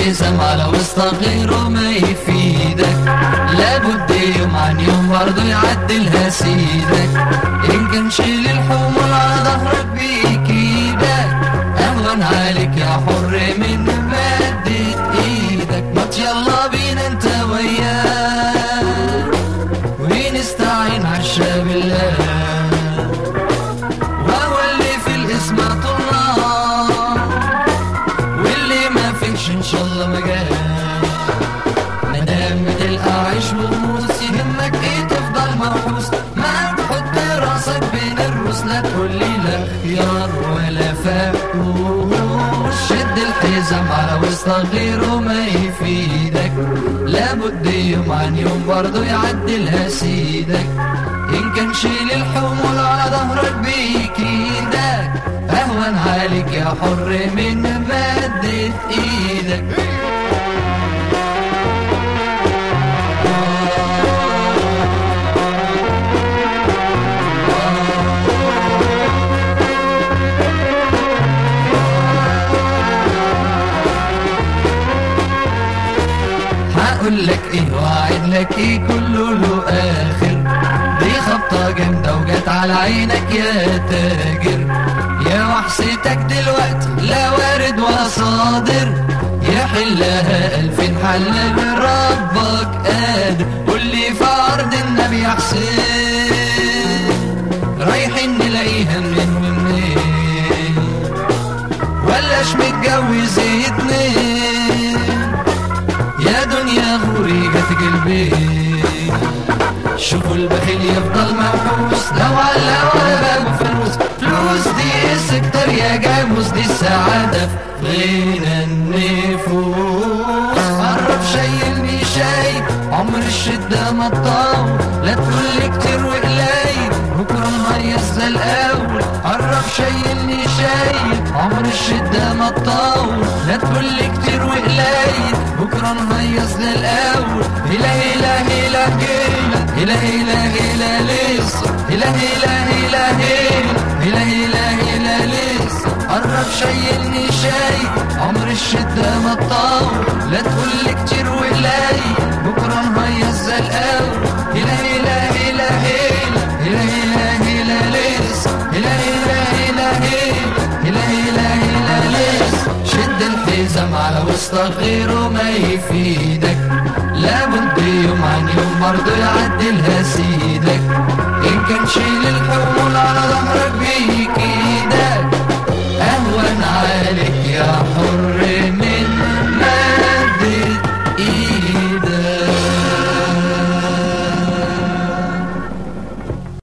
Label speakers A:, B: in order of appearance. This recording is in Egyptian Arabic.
A: الحزام على وسط غيره ما يفيدك لابد يوم عن يوم برضه يعدلها سيدك إن كان شيل الحمول على ظهرك بإيدك أهون عليك يا حر من مادة إيدك ما يلا بينا أنت وياه ونستعين عشا بالله وهو اللي في الاسم طلع واللي ما فيش ان شاء الله مجال مادام بتلقى عيش وغموس يهمك ايه تفضل محبوس ما تحط راسك بين الروس لا تقولي لا خيار ولا فاقوس شد الحزام على وسط غيره ما يفيدك لابد يوم عن يوم برضه يعدلها سيدك إن كان شيل الحمول على ظهرك بإيدك أهون عليك يا حر من مادة إيدك هقول لك ايه واعد لك ايه كله له اخر دي خبطة جامدة وجت على عينك يا تاجر يا وحشتك دلوقتي لا وارد ولا صادر يحلها ألفين حل ربك قادر قول لي في عرض النبي يا حسين رايحين نلاقيها منين ومنين ولاش متجوز اتنين يا دنيا غوري جت قلبي شوفوا البخيل يفضل محبوس لو على ولا باب فلوس فلوس دي سكتر يا جاموس دي السعادة في غنى النفوس قرب شايلني شاي عمر الشدة ما تطول لا تقولي كتير وقليل بكرة نهيص الأول قرب شايلني شاي عمر الشدة ما تطول لا تقولي كتير وقليل بكرة نهيص للأول إله إله إله إله إله إله إله لسه إله إله إله إله إله إله لسه قرب شايلني شاي عمر الشدة ما تطول لا تقولي كتير وقليل بكرة نهيص زي الأول إله إله إله إله إله إله لسه إله إله إله إله إله إله لسه شد الحزام على وسط غيره ما يفيدك لابد يوم عن يوم برضه يعدلها سيدك